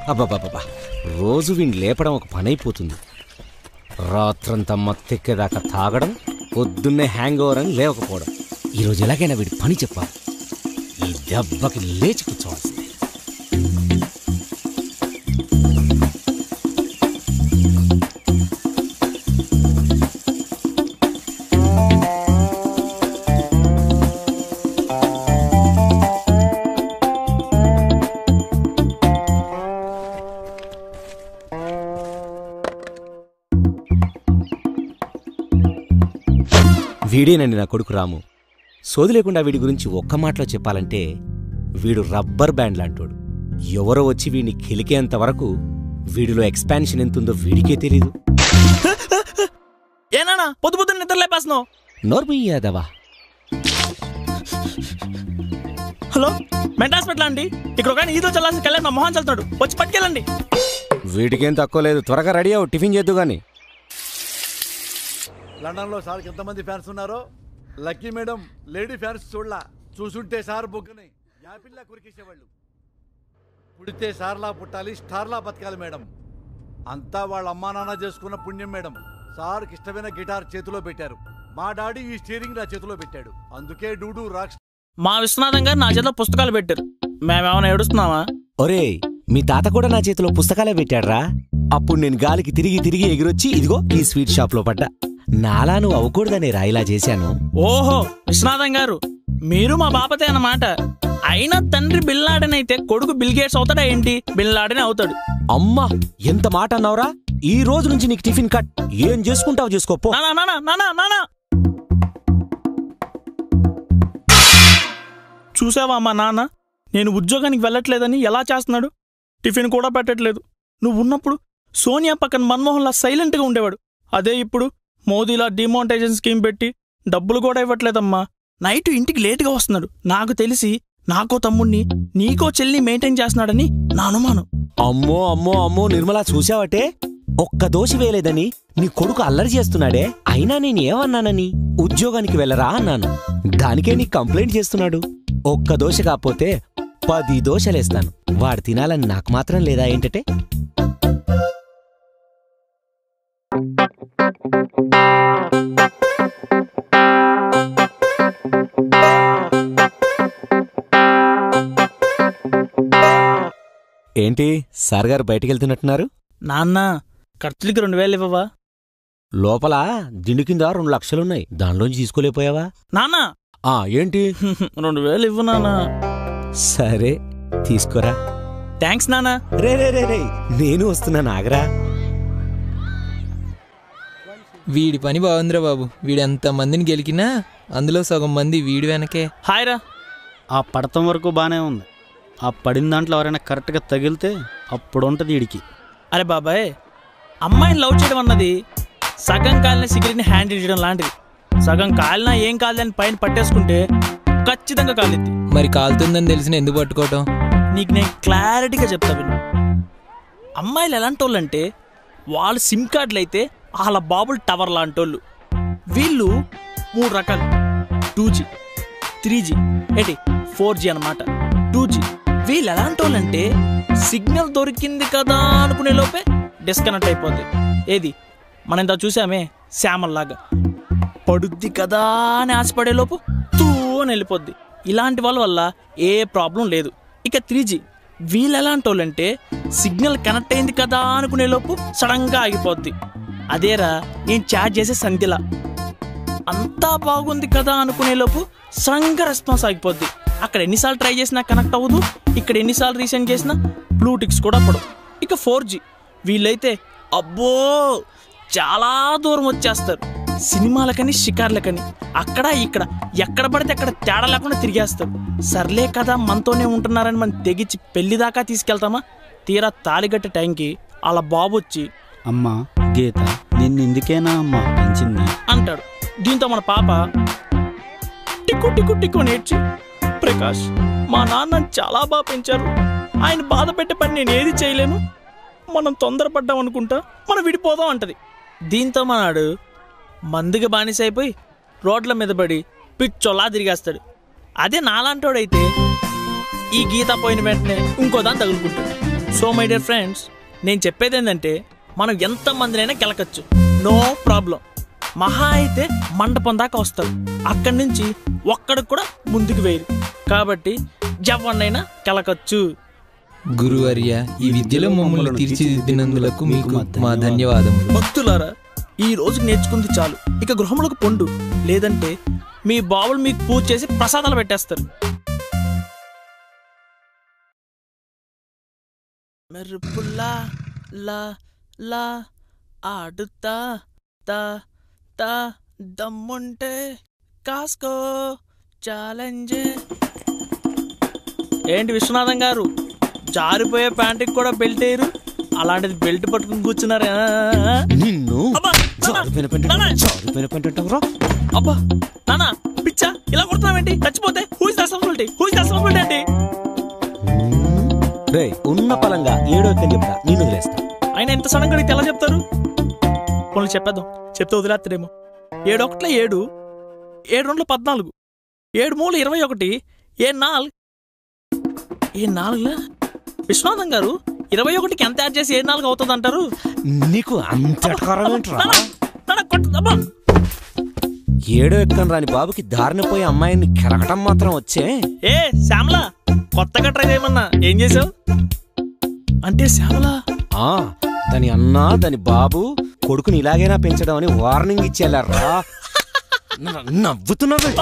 అబ్బాబాబా రోజు వీణ్ లేపడం ఒక పని అయిపోతుంది రాత్రంతా మత్తెక్కేదాకా తాగడం పొద్దున్నే హ్యాంగ్ ఓవర్ అని లేవకపోవడం ఈరోజు ఎలాగైనా వీడి పని చెప్పాలి ఈ దెబ్బకి లేచి కూర్చోవాల్సిందే వీడేనండి నా కొడుకు రాము సోది లేకుండా వీడి గురించి ఒక్క మాటలో చెప్పాలంటే వీడు రబ్బర్ బ్యాండ్ లాంటోడు ఎవరో వచ్చి వీడిని కిలికేంత వరకు వీడిలో ఎక్స్పాన్షన్ ఎంతుందో వీడికే తెలీదు ఏనానా పొద్దు పొద్దున్న నిద్ర లేపేస్తున్నావు నోర్మయ్యాదవా హలో మెంటల్ హాస్పిటల్ అండి ఇక్కడ ఒక ఈదో చల్లాల్సిన కళ్యాణ్ మా మొహం చల్లుతాడు వచ్చి పట్టుకెళ్ళండి వీడికేం తక్కువ లేదు త్వరగా రెడీ అవ్వు టిఫిన్ చేద్దు గాని లండన్లో సార్కి ఎంతమంది ఫ్యాన్స్ ఉన్నారో లక్కీ మేడం లేడీ ఫ్యాన్స్ చూడలా చూసుంటే సార్ బొగ్గని యాపిల్లా కురికేసేవాళ్ళు పుడితే సార్లా పుట్టాలి స్టార్లా బతకాలి మేడం అంతా వాళ్ళ అమ్మా నాన్న చేసుకున్న పుణ్యం మేడం సార్కి ఇష్టమైన గిటార్ చేతిలో పెట్టారు మా డాడీ ఈ స్టీరింగ్ నా చేతిలో పెట్టాడు అందుకే డూడు రాక్ మా విశ్వనాథం గారు నా చేతిలో పుస్తకాలు పెట్టారు మేమేమైనా ఏడుస్తున్నావా ఒరేయ్ మీ తాత కూడా నా చేతిలో పుస్తకాలే పెట్టాడ్రా అప్పుడు నేను గాలికి తిరిగి తిరిగి ఎగిరొచ్చి ఇదిగో ఈ స్వీట్ షాప్ లో పడ్డా నాలా నువ్వు అవ్వకూడదనే రా ఇలా చేశాను ఓహో విశ్వనాథం గారు మీరు మా బాపతే అన్నమాట అయినా తండ్రి బిల్లాడన్ అయితే కొడుకు బిల్ గేట్స్ అవుతాడా ఏంటి బిల్లాడనే అవుతాడు అమ్మా ఎంత మాట అన్నావురా ఈ రోజు నుంచి నీకు టిఫిన్ కట్ ఏం చేసుకుంటావు చేసుకోపో నానా నానా నానా నానా చూసావా మా నాన్న నేను ఉద్యోగానికి వెళ్ళట్లేదని ఎలా చేస్తున్నాడు టిఫిన్ కూడా పెట్టట్లేదు నువ్వు ఉన్నప్పుడు సోనియా పక్కన మన్మోహన్లా సైలెంట్గా ఉండేవాడు అదే ఇప్పుడు మోదీలా డిమానిటైజేషన్ స్కీమ్ పెట్టి డబ్బులు కూడా ఇవ్వట్లేదమ్మా నైట్ ఇంటికి లేటుగా వస్తున్నాడు నాకు తెలిసి నాకో తమ్ముణ్ణి నీకో చెల్లి మెయింటైన్ చేస్తున్నాడని నా అనుమానం అమ్మో అమ్మో అమ్మో నిర్మలా చూసావటే ఒక్క దోషి వేయలేదని నీ కొడుకు అల్లరి చేస్తున్నాడే అయినా నేనేమన్నానని ఉద్యోగానికి వెళ్ళరా అన్నాను దానికే నీ కంప్లైంట్ చేస్తున్నాడు ఒక్క దోశ కాకపోతే పది దోశలేస్తాను వాడు తినాలని నాకు మాత్రం లేదా ఏంటంటే ఏంటి సార్ గారు బయటికి వెళ్తున్నట్టున్నారు నాన్న ఖర్చులకి రెండు వేలు ఇవ్వవా లోపల దిండు కింద రెండు లక్షలున్నాయి దానిలోంచి తీసుకోలేకపోయావా నాన్న ఆ ఏంటి రెండు వేలు ఇవ్వు నాన్న సరే తీసుకోరా థ్యాంక్స్ నాన్న రే రే రే రే నేను వస్తున్నాను ఆగరా వీడి పని బాగుందిరా బాబు వీడు ఎంత మందిని గెలికినా అందులో సగం మంది వీడి వెనకే హాయ్ రా ఆ పడతం వరకు బాగానే ఉంది ఆ పడిన దాంట్లో ఎవరైనా కరెక్ట్గా తగిలితే అప్పుడు ఉంటుంది వీడికి అరే బాబాయ్ అమ్మాయిని లవ్ చేయడం అన్నది సగం కాలిన సిగరెట్ని హ్యాండిల్ చేయడం లాంటిది సగం కాలినా ఏం కాదని పైన పట్టేసుకుంటే ఖచ్చితంగా కాలిద్ది మరి కాలుతుందని తెలిసిన ఎందుకు పట్టుకోవటం నీకు నేను క్లారిటీగా చెప్తా విను అమ్మాయిలు ఎలాంటి వాళ్ళు అంటే వాళ్ళు సిమ్ కార్డులు అయితే వాళ్ళ బాబుల్ టవర్ లాంటి వాళ్ళు వీళ్ళు మూడు రకాలు టూ జీ త్రీ జీ ఏంటి ఫోర్ జీ అనమాట టూ జీ వీళ్ళు ఎలాంటి వాళ్ళు అంటే సిగ్నల్ దొరికింది కదా అనుకునే లోపే డిస్కనెక్ట్ అయిపోద్ది ఏది మనం ఇంత చూసామే శ్యామల్లాగా పడుద్ది కదా అని ఆశపడే లోపు తూ అని వెళ్ళిపోద్ది ఇలాంటి వాళ్ళ వల్ల ఏ ప్రాబ్లం లేదు ఇక త్రీ జీ వీళ్ళు ఎలాంటి వాళ్ళంటే సిగ్నల్ కనెక్ట్ అయింది కదా అనుకునే లోపు సడన్గా ఆగిపోద్ది అదేరా నేను చార్జ్ చేసే సంధ్యలా అంతా బాగుంది కదా అనుకునే లోపు సడన్గా రెస్పాన్స్ ఆగిపోద్ది అక్కడ ఎన్నిసార్లు ట్రై చేసినా కనెక్ట్ అవ్వదు ఇక్కడ ఎన్నిసార్లు రీసెంట్ చేసినా బ్లూటిక్స్ కూడా పడవు ఇక ఫోర్ జీ వీళ్ళైతే అబ్బో చాలా దూరం వచ్చేస్తారు సినిమాలకని షికార్లకని అక్కడ ఇక్కడ ఎక్కడ పడితే అక్కడ తేడా లేకుండా తిరిగేస్తారు సర్లే కదా మనతోనే ఉంటున్నారని మనం తెగించి పెళ్లి దాకా తీసుకెళ్తామా తీరా తాలిగట్టే టైంకి అలా బాబు వచ్చి అమ్మా గీత నిన్ను ఇందుకేనా అమ్మా పెంచింది అంటాడు దీంతో మన పాప టిక్కు టిక్కు టిక్కు నేర్చి ప్రకాష్ మా నాన్న చాలా బాగా పెంచారు ఆయన బాధ పెట్టే పని నేను ఏది చేయలేను మనం తొందరపడ్డాం అనుకుంటా మనం విడిపోదాం అంటది దీంతో మనాడు మందుగా బానిస అయిపోయి రోడ్ల మీద పడి పిచ్చోలా తిరిగేస్తాడు అదే నాలాంటోడైతే ఈ గీత పోయిన వెంటనే ఇంకో దాన్ని తగులుకుంటాడు సో మై డియర్ ఫ్రెండ్స్ నేను చెప్పేది ఏంటంటే మనం ఎంతమందినైనా గెలకచ్చు నో ప్రాబ్లం మహా అయితే మండపం దాకా వస్తారు అక్కడి నుంచి ఒక్కడికి కూడా ముందుకు వేయరు కాబట్టి ఎవరినైనా గెలకచ్చు గురువర్య ఈ విద్యలో మమ్మల్ని తీర్చిదిద్దినందులకు మీకు మా ధన్యవాదములు భక్తులారా ఈ రోజుకి నేర్చుకుంది చాలు ఇక గృహములకు పొండు లేదంటే మీ బావులు మీకు పూజ చేసి ప్రసాదాలు పెట్టేస్తారు మెరుపుల్లా లా లా ఆడుతా తా తా దమ్ముంటే కాసుకో ఛాలెంజ్ ఏంటి విశ్వనాథం గారు జారిపోయే ప్యాంటుకి కూడా బెల్ట్ వేయరు అలాంటిది బెల్ట్ పట్టుకుని కూర్చున్నారా నిన్ను అబ్బా, నాన్న, జారిపోయిన పెంట నాన్న. జారిపోయిన పెంట అంటావురా? అబ్బా నానా పిచ్చా ఇలా కొడుతున్నావేంటి చచ్చిపోతే who is responsibility who is responsibility ఏంటి రే ఉన్న పలంగా ఏడో ఎక్కని చెప్తా నేను వదిలేస్తా ఆయన ఎంత సడన్ గా అడిగితే ఎలా చెప్తారు పోనీ చెప్పేద్దాం చెప్తే వదిలేస్తాడేమో ఏడు ఒకట్ల ఏడు ఏడు రెండుల పద్నాలుగు ఏడు మూడు ఇరవై ఒకటి ఏ నాలుగు ఏ నాలుగులా విశ్వనాథం గారు ఇరవై ఒకటికి ఎంత యాడ్ చేసి ఏ నాలుగు అవుతుంది అంటారు నీకు అంత ఎటకారం ఏంట్రా అబ్బా ఏడో ఎక్కని రాని బాబుకి దారిన పోయే అమ్మాయిని కెరకటం మాత్రం వచ్చే ఏ శ్యామలా కొత్తగా ట్రై చేయమన్నా ఏం చేసావు అంటే శ్యామలా ఆ దాని అన్న దాని బాబు కొడుకుని ఇలాగైనా పెంచడం అని వార్నింగ్ ఇచ్చేళ్ళారా నవ్వుతున్నావు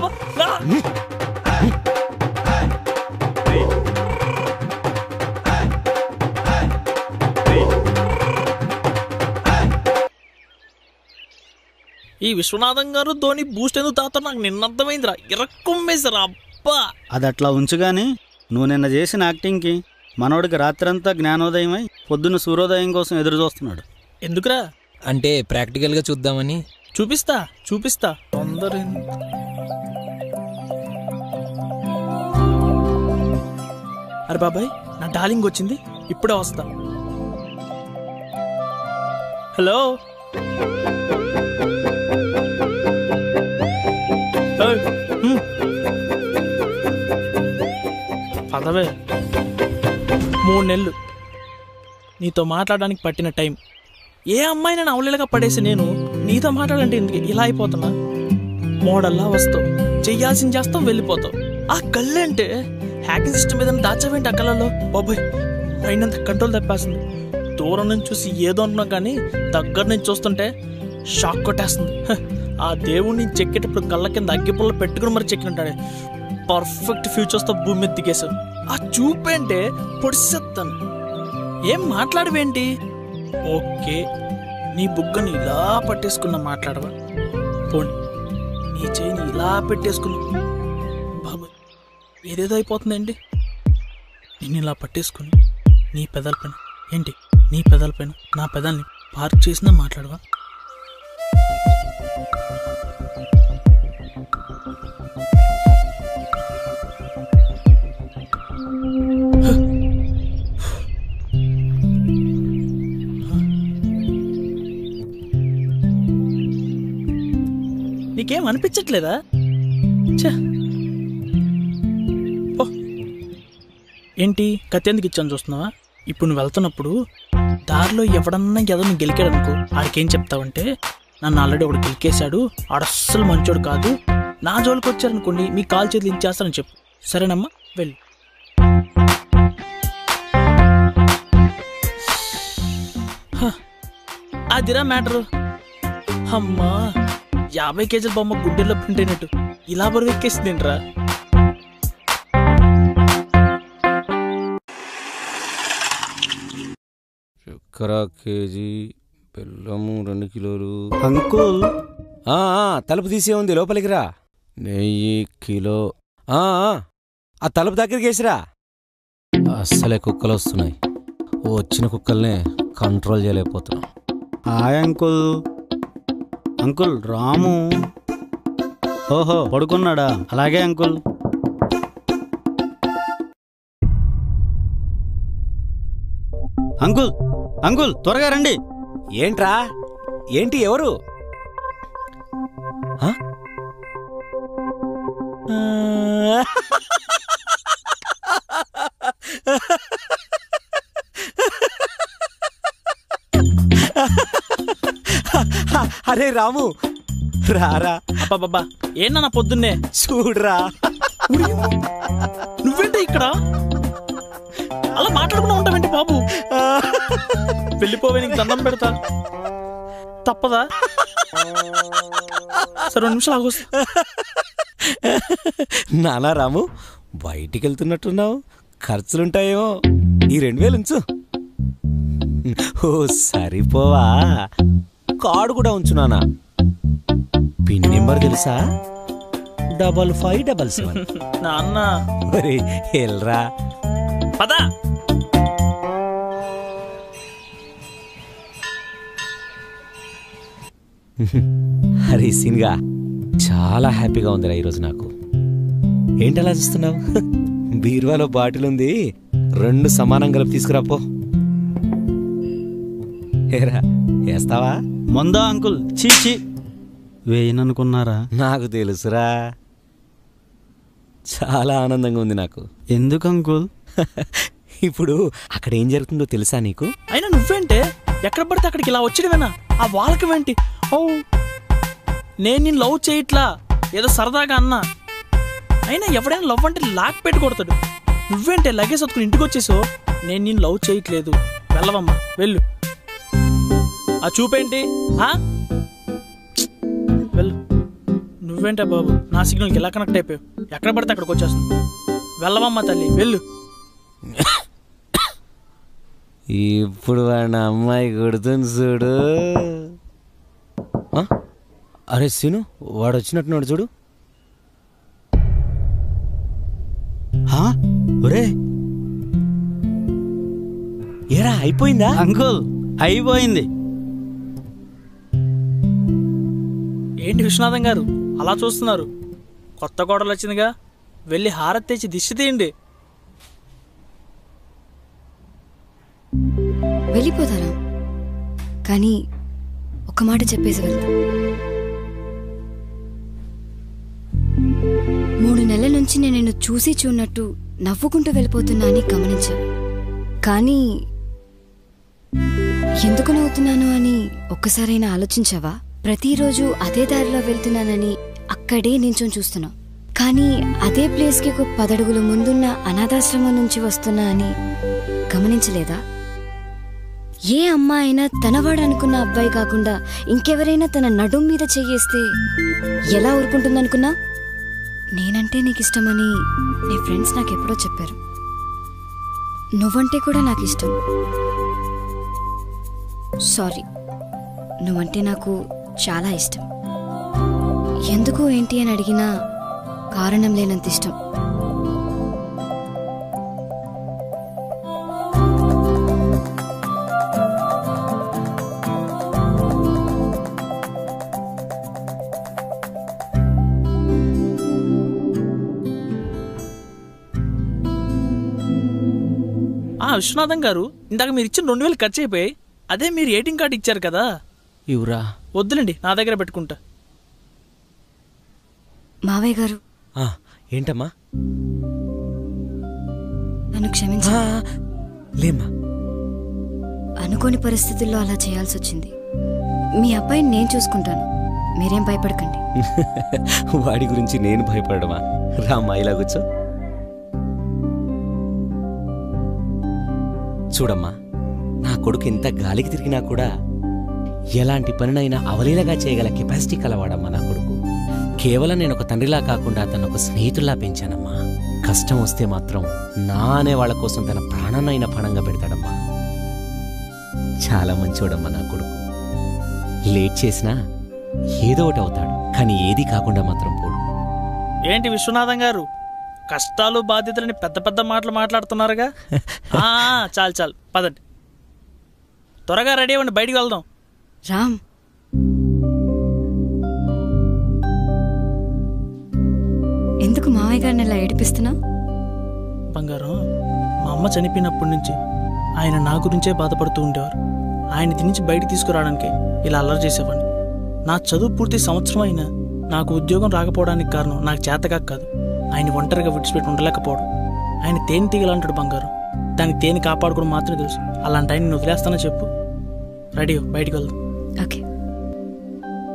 ఈ విశ్వనాథం గారు ధోని బూస్ట్ ఎందుకు తాగుతారు నాకు నిన్న అర్థమైందిరా ఇరక్కుమ్మేసారు అబ్బా అది అట్లా ఉంచుగాని నువ్వు నిన్న చేసిన యాక్టింగ్కి మనోడికి రాత్రంతా జ్ఞానోదయమై పొద్దున్న సూర్యోదయం కోసం ఎదురు చూస్తున్నాడు ఎందుకురా అంటే ప్రాక్టికల్గా చూద్దామని చూపిస్తా చూపిస్తా తొందర ఎందు- అరే బాబాయ్ నా డార్లింగ్ వచ్చింది ఇప్పుడే వస్తా హలో ఏయ్, హ్మ్. పదవే మూడు నెలలు నీతో మాట్లాడడానికి పట్టిన టైం ఏ అమ్మాయిని నేను అవలేలుగా పడేసి నేను నీతో మాట్లాడంటే ఎందుకు ఇలా అయిపోతున్నా మోడల్లా వస్తావు చెయ్యాల్సిన చేస్తాం వెళ్ళిపోతావు ఆ కళ్ళంటే హ్యాకింగ్ సిస్టమ్ ఏదైనా దాచావేంటి ఆ కళ్ళలో బాబాయ్ మైండ్ అంత కంట్రోల్ తప్పేస్తుంది దూరం నుంచి చూసి ఏదో అనుకున్నా కానీ దగ్గర నుంచి చూస్తుంటే షాక్ కొట్టేస్తుంది హ, ఆ దేవుడిని చెక్కేటప్పుడు కళ్ళ కింద అగ్గిపుల్ల పెట్టుకుని మరి చెక్కినట్టాడే పర్ఫెక్ట్ ఫ్యూచర్స్తో భూమి మీద దిగేశావు ఆ చూపేంటే పొడిసేస్తాను ఏం మాట్లాడవేంటి ఓకే నీ బుగ్గని ఇలా పట్టేసుకున్నా మాట్లాడవా పోనీ నీ చేయిని ఇలా పెట్టేసుకున్నా బాబు ఏదేదో అయిపోతుందండి నేను ఇలా పట్టేసుకుని నీ పెదాల పైన ఏంటి నీ పెదాల పైన నా పెదాల్ని పార్క్ చేసినా మాట్లాడవా నీకేం అనిపించట్లేదా ఛ. పో. ఏంటి కత్తి ఎందుకు ఇచ్చాను చూస్తున్నావా ఇప్పుడు నువ్వు వెళ్తున్నప్పుడు దారిలో ఎవడన్నా ఎదో నువ్వు గెలికాడనుకో ఆడికేం చెప్తావంటే నన్ను ఆల్రెడీ ఒకడు గెలికేశాడు ఆడస్సలు మంచోడు కాదు నా జోలికి వచ్చారనుకోండి మీ కాల్ చేతులు ఇచ్చేస్తానని చెప్పు సరేనమ్మా వెళ్ళి హ, అదిరా మ్యాటరు అమ్మా యాభై కేజీల బొమ్మ గుండెల్లో ప్రింట్ అయినట్టు ఇలా బరువు ఎక్కేసిందేంట్రా చక్కెర కేజీ బెల్లము రెండు కిలోలు అంకుల్ ఆ, ఆ, తలుపు తీసే ఉంది లోపలికి రా నెయ్యి కిలో ఆ, ఆ, ఆ తలుపు దగ్గరికి వేసిరా అస్సలే కుక్కలు వస్తున్నాయి ఓ వచ్చిన కుక్కల్నే కంట్రోల్ చేయలేకపోతున్నాం హాయ్ అంకుల్ అంకుల్ రాము ఓహో పడుకున్నాడా అలాగే అంకుల్ అంకుల్ అంకుల్ త్వరగా రండి ఏంట్రా ఏంటి ఎవరు ఆ? అరే రాము రారా అబ్బాబ్బా ఏంటన్నా పొద్దున్నే చూడరా నువ్వేంటి ఇక్కడ అలా మాట్లాడుకున్నా ఉంటావేంటి బాబు వెళ్ళిపోవే నీకు దండం పెడతా తప్పదా సరే రెండు నిమిషాలు ఆగొస్తా నానా రాము బయటికి వెళ్తున్నట్టున్నావు ఖర్చులుంటాయేమో ఈ రెండు వేలు ఉంచు ఓ సరిపోవా కార్డు కూడా ఉంచు నానా పిన్ నెంబర్ తెలుసా డబల్ ఫైవ్ డబల్ సెవెన్ నాన్న ఒరే ఎల్రా పద అరే సిన్గా చాలా హ్యాపీగా ఉందిరా ఈరోజు నాకు ఏంటలా చూస్తున్నావు బీరువాలో బాటిల్ ఉంది రెండు సమానం కలిపి తీసుకురాపో ఏరా వేస్తావా మొందా అంకుల్ చీ చీ వేయననుకున్నారా నాకు తెలుసురా చాలా ఆనందంగా ఉంది నాకు ఎందుకు అంకుల్ ఇప్పుడు అక్కడ ఏం జరుగుతుందో తెలుసా నీకు అయినా నువ్వేంటే ఎక్కడ పడితే అక్కడికి ఇలా వచ్చేదేనా ఆ వాళ్ళకమేంటి ఓ నేను నేను లవ్ చేయట్లా ఏదో సరదాగా అన్నా అయినా ఎవడైనా లవ్ అంటే లాక్ పెట్టి కొడతాడు నువ్వేంటే లగేజ్ వత్తుకుని ఇంటికి వచ్చేసావు నేను నేను లవ్ చేయట్లేదు వెళ్ళవమ్మా వెళ్ళు ఆ చూపేంటి ఆ? వెళ్ళు నువ్వేంటే బాబు నా సిగ్నల్కి ఎలా కనెక్ట్ అయిపోయావు ఎక్కడ పడితే అక్కడికి వచ్చేస్తుంది వెళ్ళవమ్మా తల్లి వెళ్ళు ఇప్పుడు వాడిన అమ్మాయి కొడుతుంది చూడు ఆ? అరే సీను వాడు వచ్చినట్టున్నాడు చూడు హా? ఒరే ఏరా అయిపోయిందా అంకుల్ అయిపోయింది ఏంటి విశ్వనాథం గారు అలా చూస్తున్నారు కొత్త కోడలు వచ్చిందిగా వెళ్ళి హారతి తెచ్చి దిష్టి తీయండి వెళ్ళిపోతారా కానీ ఒక మాట చెప్పేసి వెళ్తా మూడు నెలల నుంచి నేను నిన్ను చూసి చూడనట్టు నవ్వుకుంటూ వెళ్ళిపోతున్నా అని గమనించా కానీ ఎందుకు నవ్వుతున్నాను అని ఒక్కసారైనా ఆలోచించావా ప్రతిరోజు అదే దారిలో వెళ్తున్నానని అక్కడే నించొని చూస్తున్నా కానీ అదే ప్లేస్కి ఒక పదడుగుల ముందున్న అనాథాశ్రమం నుంచి వస్తున్నా అని గమనించలేదా ఏ అమ్మాయి అయినా తనవాడు అనుకున్న అబ్బాయి కాకుండా ఇంకెవరైనా తన నడుం మీద చెయ్యేస్తే ఎలా ఊరుకుంటుందనుకున్నా నేనంటే నీకు ఇష్టమని నీ ఫ్రెండ్స్ నాకు ఎప్పుడో చెప్పారు నువ్వంటే కూడా నాకు ఇష్టం సారీ నువ్వంటే నాకు చాలా ఇష్టం ఎందుకు ఏంటి అని అడిగినా కారణం లేనంత ఇష్టం ఆ విశ్వనాథం గారు ఇందాక మీరు ఇచ్చిన రెండు వేలు ఖర్చు అయిపోయాయి అదే మీరు ఏటీఎం కార్డు ఇచ్చారు కదా ఇవురా వద్దులేండి నా దగ్గర పెట్టుకుంటా మావయ్య గారు ఆ, ఏంటమ్మా నన్ను క్షమించి ఆ, లేమ్మా అనుకోని పరిస్థితుల్లో అలా చేయాల్సి వచ్చింది మీ అబ్బాయిని నేను చూసుకుంటాను మీరేం భయపడకండి వాడి గురించి నేను భయపడమా రామ్మా ఇలా కూర్చో చూడమ్మా నా కొడుకు ఎంత గాలికి తిరిగినా కూడా ఎలాంటి పనినైనా అవలీలగా చేయగల కెపాసిటీ కలవాడమ్మా నా కొడుకు కేవలం నేను ఒక తండ్రిలా కాకుండా అతను ఒక స్నేహితుల్లా పెంచానమ్మా కష్టం వస్తే మాత్రం నా అనే వాళ్ళ కోసం తన ప్రాణాన్నైనా పణంగా పెడతాడమ్మా చాలా మంచోడమ్మా నా కొడుకు లేట్ చేసినా ఏదో ఒకటి అవుతాడు కానీ ఏది కాకుండా మాత్రం పోడు ఏంటి విశ్వనాథం గారు కష్టాలు బాధ్యతలని పెద్ద పెద్ద మాటలు మాట్లాడుతున్నారుగా ఆ, చాలు చాలు పదండి త్వరగా రెడీ అవ్వండి బయటికి వెళ్దాం రామ్ ఎందుకు మావయ్య గారిని ఇలా ఏడిపిస్తున్నా బంగారం మా అమ్మ చనిపోయినప్పటి నుంచి ఆయన నా గురించే బాధపడుతూ ఉండేవారు ఆయన దీని నుంచి బయటికి తీసుకురావడానికి ఇలా అల్లరి చేసేవాడిని నా చదువు పూర్తి సంవత్సరం అయినా నాకు ఉద్యోగం రాకపోవడానికి కారణం నాకు చేతకాక కాదు ఆయన ఒంటరిగా విడిచిపెట్టి ఉండలేకపోవడం ఆయన తేనె తీగలంటాడు బంగారం దానికి తేనె కాపాడుకోవడం మాత్రమే తెలుసు అలాంటి ఆయన వదిలేస్తానో చెప్పు రెడీ అవ్వు, బయటికి వెళ్దాం ఓకే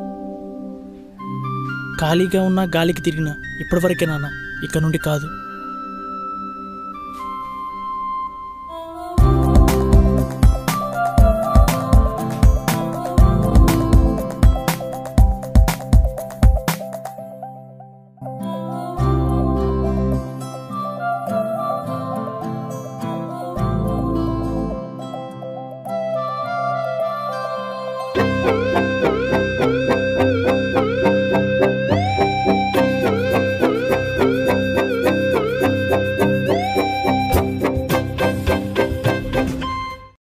ఖాళీగా ఉన్నా గాలికి తిరిగినా ఇప్పటివరకే నాన్న ఇక్కడ నుండి కాదు